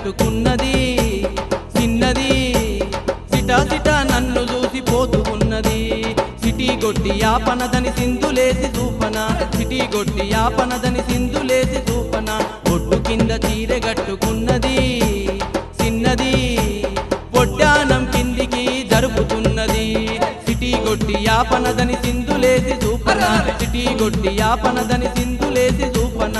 కట్టుకున్నది చిన్నది సిటా సిటా నన్ను చూసి పోతూ ఉన్నది సిటీ గొట్టి యాపనదని సింధులేసి చూపన సిటీ గొట్టి యాపనదని సింధులేసి చూపన ఒడ్డు కింద చీర కట్టుకున్నది చిన్నది పొడ్డానం కిందికి జరుపుతున్నది సిటీ గొట్టి యాపనదని సింధులేసి చూపన సిటీ గొట్టి యాపనదని సింధులేసి చూపన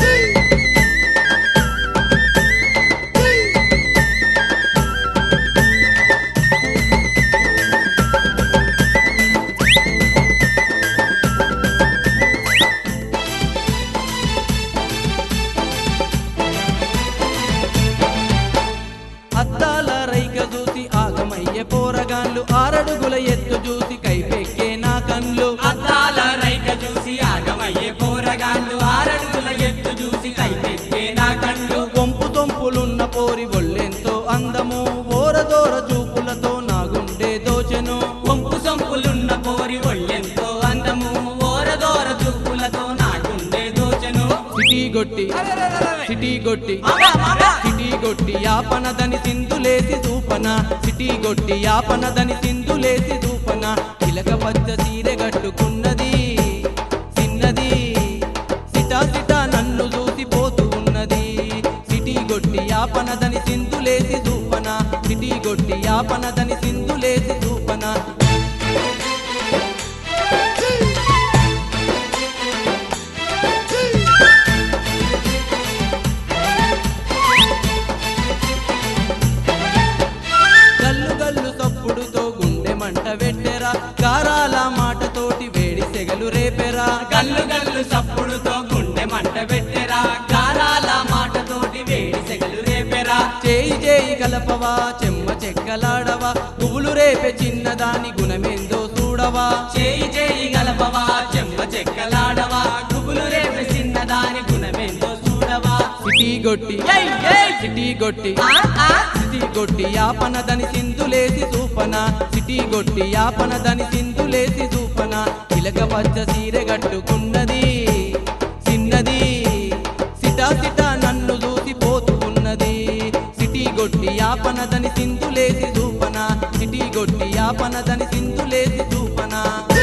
అద్దాల రైక చూసి ఆగమయ్యే పోరగాన్లు ఆరడుగుల ఎత్తు చూసి కైపెక్కే నా కన్లు అద్దాల రైక చూసి ఆగమయ్యే పోరగాళ్ళు ఆరడుగుల ఎత్తు చూసి కైపెట్టే నా కళ్ళు కొంపు తొంపులున్న పోరి ఒళ్ళెంతో అందము ఓరదోర చూపులతో నా గుండె దోచెను వంపు సొంపులున్న పోరి ఒళ్ళెంతో అందము ఓరదోర చూపులతో నా గుండె దోచెను సిటీ గొట్టి సిటీ గొట్టి మామా, మామా. సిటీ గొట్టి యాపనదని సింధులేసి చూపన సిటీ గొట్టి యాపనదని సింధులేసి చూపన చిలక పచ్చ సీరె కట్టుకున్నది చిన్నది సిటా సిటా నన్ను చూసి పోతూ ఉన్నది సిటీ గొట్టి యాపనదని సింధులేసి చూపన సిటీ గొట్టి యాపనదని సింధులేసి చూపన గల్లు గల్లు సప్పుడుతో గుండె మంట పెట్టెరా గారాల మాటతోటి వేడి సెగలు రేపెరా గల్లు గల్లు సప్పుడుతో గుండె మంట పెట్టెరా గారాల మాటతోటి వేడి సెగలు రేపెరా చేయి చేయి కలపవా చెమ్మ చెక్కలాడవా పువ్వులు రేపే చిన్నదాని గుణమేందో చూడవా చేయి చేయి గలపవా చెంప చెక్కలాడవా గుబులు రేపే చిన్నదాని గుణమేందో చూడవా సిటీ గొట్టి ఏయ్, ఏయ్. సిటీ గొట్టి ఆ, ఆ. సిటీ గొట్టి యాపనదని సింధులేసి చూపన సిటీ గొట్టి యాపనదని సింధులేసి చూపన చిలక పచ్చ సీరె కట్టుకున్నది చిన్నది సిటా సిటా నన్ను చూసి పోతూ ఉన్నది సిటీ గొట్టి యాపనదని సింధులేసి చూపన సిటీ గొట్టి యాపనదని సింధులేసి చూపన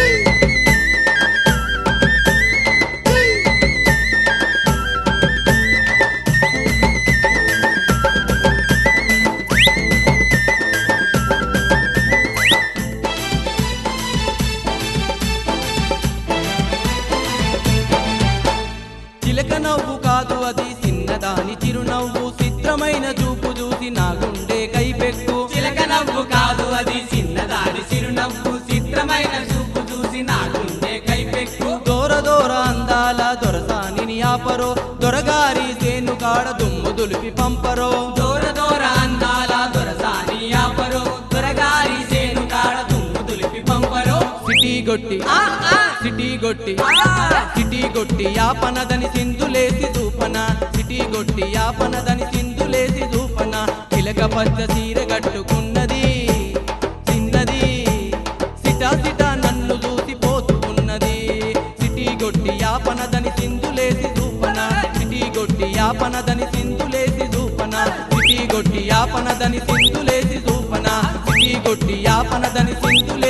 చిలక నవ్వు కాదు అది చిన్నదాని చిరునవ్వు చిత్రమైన చూపు చూసి నా గుండె కైపెక్కు చిలక నవ్వు కాదు అది చిన్నదాని చిరునవ్వు చిత్రమైన చూపు చూసి నా గుండె కైపెక్కు దూర దూర అందాల దొరసాని ఆపరో దొరగారి సేను కాడ దుమ్ము దులిపి పంపరో దూర దూర అందాల దొరసాని ఆపరు దొరగారి సేను కాడ తుమ్ము తులిపి పంపరు సిటీ గొట్టి ఆ, ఆ. సిటీ గొట్టి ఆ. సిటీ గొట్టి యాపనదని సింధులేసి చూపన సిటీ గొట్టి యాపనదని సింధులేసి చూపన చిలక పచ్చ సీర కట్టుకున్నది చిన్నది సిటా సిటా నన్ను చూసి పోతూ ఉన్నది సిటీ గొట్టి యాపనదని సింధులేసి చూపన సిటీ గొట్టి యాపనదని సింధులేసి చూపన సిటీ గొట్టి యాపనదని సింధులేసి చూపన సిటీ గొట్టి యాపనదని సింధులే